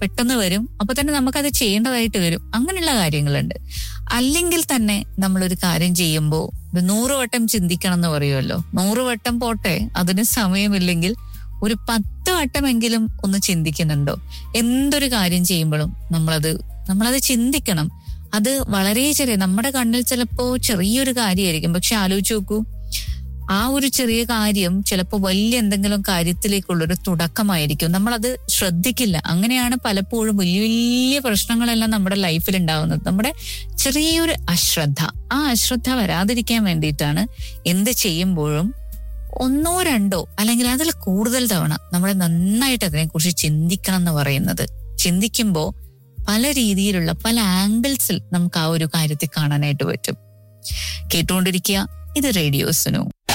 പെട്ടെന്ന് വരും അപ്പൊ തന്നെ നമുക്കത് ചെയ്യേണ്ടതായിട്ട് വരും അങ്ങനെയുള്ള കാര്യങ്ങളുണ്ട് അല്ലെങ്കിൽ തന്നെ നമ്മളൊരു കാര്യം ചെയ്യുമ്പോൾ ഒരു നൂറ് വട്ടം ചിന്തിക്കണം എന്ന് പറയുമല്ലോ നൂറ് വട്ടം പോട്ടെ അതിന് സമയമില്ലെങ്കിൽ ഒരു പത്ത് വട്ടമെങ്കിലും ഒന്ന് ചിന്തിക്കുന്നുണ്ടോ എന്തൊരു കാര്യം ചെയ്യുമ്പോഴും നമ്മളത് നമ്മളത് ചിന്തിക്കണം അത് വളരെ ചെറിയ നമ്മുടെ കണ്ണിൽ ചിലപ്പോ ചെറിയൊരു കാര്യമായിരിക്കും പക്ഷെ ആലോചിച്ച് നോക്കൂ ആ ഒരു ചെറിയ കാര്യം ചിലപ്പോൾ വലിയ എന്തെങ്കിലും കാര്യത്തിലേക്കുള്ളൊരു തുടക്കമായിരിക്കും നമ്മളത് ശ്രദ്ധിക്കില്ല അങ്ങനെയാണ് പലപ്പോഴും വലിയ വലിയ പ്രശ്നങ്ങളെല്ലാം നമ്മുടെ ലൈഫിൽ ഉണ്ടാവുന്നത് നമ്മുടെ ചെറിയൊരു അശ്രദ്ധ ആ അശ്രദ്ധ വരാതിരിക്കാൻ വേണ്ടിയിട്ടാണ് എന്ത് ചെയ്യുമ്പോഴും ഒന്നോ രണ്ടോ അല്ലെങ്കിൽ അതിൽ കൂടുതൽ തവണ നമ്മൾ നന്നായിട്ട് അതിനെക്കുറിച്ച് ചിന്തിക്കണം എന്ന് പറയുന്നത് ചിന്തിക്കുമ്പോൾ പല രീതിയിലുള്ള പല ആംഗിൾസിൽ നമുക്ക് ആ ഒരു കാര്യത്തെ കാണാനായിട്ട് പറ്റും കേട്ടുകൊണ്ടിരിക്കുക ഇത് റേഡിയോസിനു